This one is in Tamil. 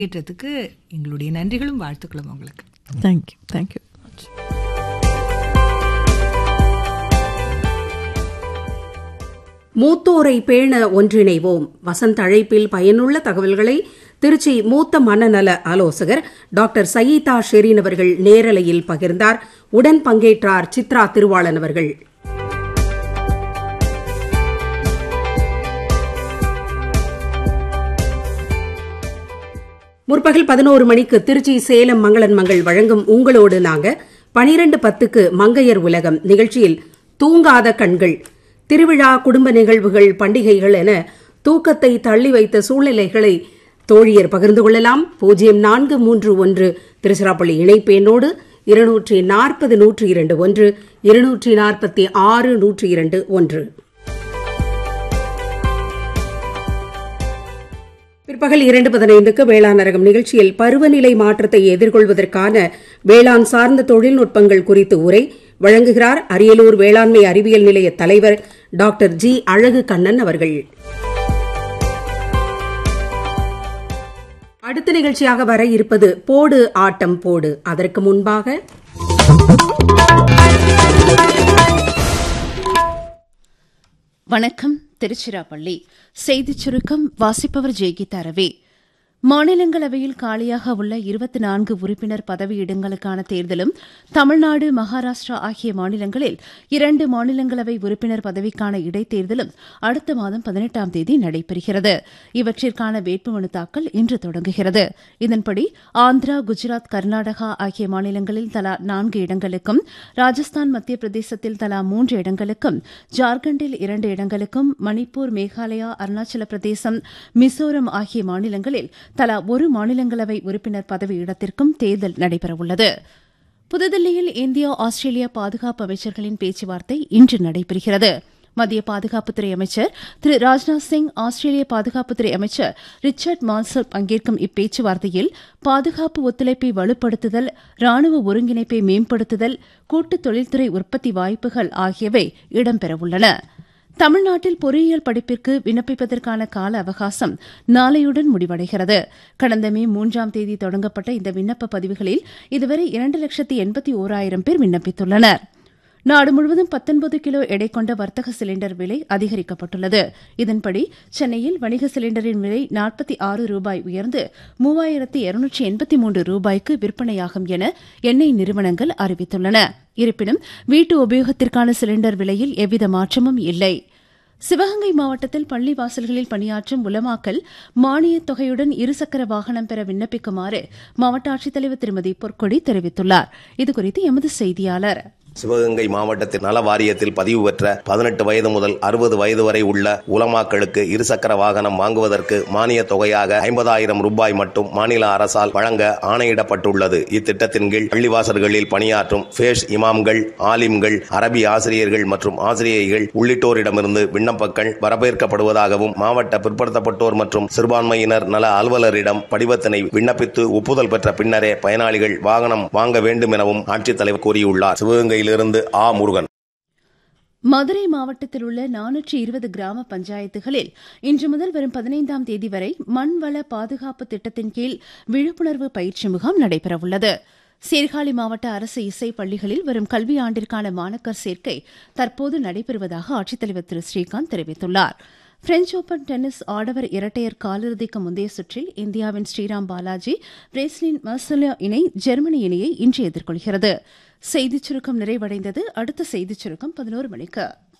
கேட்டதுக்கு எங்களுடைய நன்றிகளும் வாழ்த்துக்களும் உங்களுக்கு தேங்க்யூ தேங்க்யூ மச் மூத்தோரை பேண ஒன்றிணைவோம் வசந்த அழைப்பில் பயனுள்ள தகவல்களை திருச்சி மூத்த மனநல ஆலோசகர் டாக்டர் சயீதா ஷெரீன் அவர்கள் நேரலையில் பகிர்ந்தார் உடன் பங்கேற்றார் சித்ரா திருவாளன் அவர்கள் முற்பகல் பதினோரு மணிக்கு திருச்சி சேலம் மங்களன் மங்கள் வழங்கும் உங்களோடு நாங்க பனிரெண்டு பத்துக்கு மங்கையர் உலகம் நிகழ்ச்சியில் தூங்காத கண்கள் திருவிழா குடும்ப நிகழ்வுகள் பண்டிகைகள் என தூக்கத்தை தள்ளி வைத்த சூழ்நிலைகளை தோழியர் பகிர்ந்து கொள்ளலாம் பூஜ்ஜியம் நான்கு மூன்று ஒன்று திருச்சிராப்பள்ளி இணைப்பேனோடு இருநூற்றி நாற்பது நூற்றி இரண்டு ஒன்று இருநூற்றி நாற்பத்தி ஆறு நூற்றி இரண்டு ஒன்று பிற்பகல் இரண்டு பதினைந்துக்கு வேளாண் அரங்கம் நிகழ்ச்சியில் பருவநிலை மாற்றத்தை எதிர்கொள்வதற்கான வேளாண் சார்ந்த தொழில்நுட்பங்கள் குறித்து உரை வழங்குகிறார் அரியலூர் வேளாண்மை அறிவியல் நிலைய தலைவர் டாக்டர் ஜி அழகு கண்ணன் அவர்கள் அடுத்த நிகழ்ச்சியாக வர இருப்பது போடு ஆட்டம் போடு அதற்கு முன்பாக வணக்கம் திருச்சிராப்பள்ளி செய்திச் சுருக்கம் வாசிப்பவர் ஜெய்கீதா ரவி மாநிலங்களவையில் காலியாக உள்ள இருபத்தி நான்கு உறுப்பினர் பதவியிடங்களுக்கான தேர்தலும் தமிழ்நாடு மகாராஷ்டிரா ஆகிய மாநிலங்களில் இரண்டு மாநிலங்களவை உறுப்பினர் பதவிக்கான இடைத்தேர்தலும் அடுத்த மாதம் பதினெட்டாம் தேதி நடைபெறுகிறது இவற்றிற்கான வேட்புமனு தாக்கல் இன்று தொடங்குகிறது இதன்படி ஆந்திரா குஜராத் கர்நாடகா ஆகிய மாநிலங்களில் தலா நான்கு இடங்களுக்கும் ராஜஸ்தான் மத்திய பிரதேசத்தில் தலா மூன்று இடங்களுக்கும் ஜார்க்கண்டில் இரண்டு இடங்களுக்கும் மணிப்பூர் மேகாலயா அருணாச்சல பிரதேசம் மிசோரம் ஆகிய மாநிலங்களில் தலா ஒரு மாநிலங்களவை உறுப்பினர் பதவி இடத்திற்கும் தேர்தல் நடைபெறவுள்ளது புதுதில்லியில் இந்தியா ஆஸ்திரேலியா பாதுகாப்பு அமைச்சர்களின் பேச்சுவார்த்தை இன்று நடைபெறுகிறது மத்திய பாதுகாப்புத்துறை அமைச்சர் திரு ராஜ்நாத் சிங் ஆஸ்திரேலிய பாதுகாப்புத்துறை அமைச்சர் ரிச்சர்ட் மால்சர் பங்கேற்கும் இப்பேச்சுவார்த்தையில் பாதுகாப்பு ஒத்துழைப்பை வலுப்படுத்துதல் ராணுவ ஒருங்கிணைப்பை மேம்படுத்துதல் கூட்டு தொழில்துறை உற்பத்தி வாய்ப்புகள் ஆகியவை இடம்பெறவுள்ளன தமிழ்நாட்டில் பொறியியல் படிப்பிற்கு விண்ணப்பிப்பதற்கான கால அவகாசம் நாளையுடன் முடிவடைகிறது கடந்த மே மூன்றாம் தேதி தொடங்கப்பட்ட இந்த விண்ணப்ப பதிவுகளில் இதுவரை இரண்டு லட்சத்தி எண்பத்தி ஓராயிரம் பேர் விண்ணப்பித்துள்ளனர் நாடு முழுவதும் பத்தொன்பது கிலோ எடை கொண்ட வர்த்தக சிலிண்டர் விலை அதிகரிக்கப்பட்டுள்ளது இதன்படி சென்னையில் வணிக சிலிண்டரின் விலை நாற்பத்தி ஆறு ரூபாய் உயர்ந்து மூவாயிரத்து இருநூற்றி எண்பத்தி மூன்று ரூபாய்க்கு விற்பனையாகும் என எண்ணெய் நிறுவனங்கள் அறிவித்துள்ளன இருப்பினும் வீட்டு உபயோகத்திற்கான சிலிண்டர் விலையில் எவ்வித மாற்றமும் இல்லை சிவகங்கை மாவட்டத்தில் பள்ளி வாசல்களில் பணியாற்றும் உலமாக்கல் மானியத் தொகையுடன் இருசக்கர வாகனம் பெற விண்ணப்பிக்குமாறு மாவட்ட ஆட்சித்தலைவர் திருமதி பொற்கொடி தெரிவித்துள்ளார் இதுகுறித்து எமது செய்தியாளர் சிவகங்கை மாவட்டத்தில் நல வாரியத்தில் பதிவு பெற்ற பதினெட்டு வயது முதல் அறுபது வயது வரை உள்ள உலமாக்களுக்கு இருசக்கர வாகனம் வாங்குவதற்கு மானிய தொகையாக ஐம்பதாயிரம் ரூபாய் மட்டும் மாநில அரசால் வழங்க ஆணையிடப்பட்டுள்ளது இத்திட்டத்தின் கீழ் பள்ளிவாசல்களில் பணியாற்றும் ஃபேஷ் இமாம்கள் ஆலிம்கள் அரபி ஆசிரியர்கள் மற்றும் ஆசிரியைகள் உள்ளிட்டோரிடமிருந்து விண்ணப்பங்கள் வரவேற்கப்படுவதாகவும் மாவட்ட பிற்படுத்தப்பட்டோர் மற்றும் சிறுபான்மையினர் நல அலுவலரிடம் படிவத்தினை விண்ணப்பித்து ஒப்புதல் பெற்ற பின்னரே பயனாளிகள் வாகனம் வாங்க வேண்டும் எனவும் ஆட்சித்தலைவர் கூறியுள்ளார் சிவகங்கை இருந்து ஆ முருகன் மதுரை மாவட்டத்தில் உள்ள நானூற்றி இருபது கிராம பஞ்சாயத்துகளில் இன்று முதல் வரும் பதினைந்தாம் தேதி வரை மண்வள பாதுகாப்பு திட்டத்தின் கீழ் விழிப்புணர்வு பயிற்சி முகாம் நடைபெறவுள்ளது சீர்காழி மாவட்ட அரசு இசை பள்ளிகளில் வரும் கல்வி ஆண்டிற்கான மாணக்கர் சேர்க்கை தற்போது நடைபெறுவதாக ஆட்சித்தலைவர் திரு ஸ்ரீகாந்த் தெரிவித்துள்ளார் பிரெஞ்ச் ஓபன் டென்னிஸ் ஆடவர் இரட்டையர் காலிறுதிக்கு முந்தைய சுற்றில் இந்தியாவின் ஸ்ரீராம் பாலாஜி பிரேஸ்லின் மர்சலியா இணை ஜெர்மனி இணையை இன்று எதிர்கொள்கிறது செய்திச் சுருக்கம் நிறைவடைந்தது அடுத்த செய்திச் சுருக்கம் பதினோரு மணிக்கு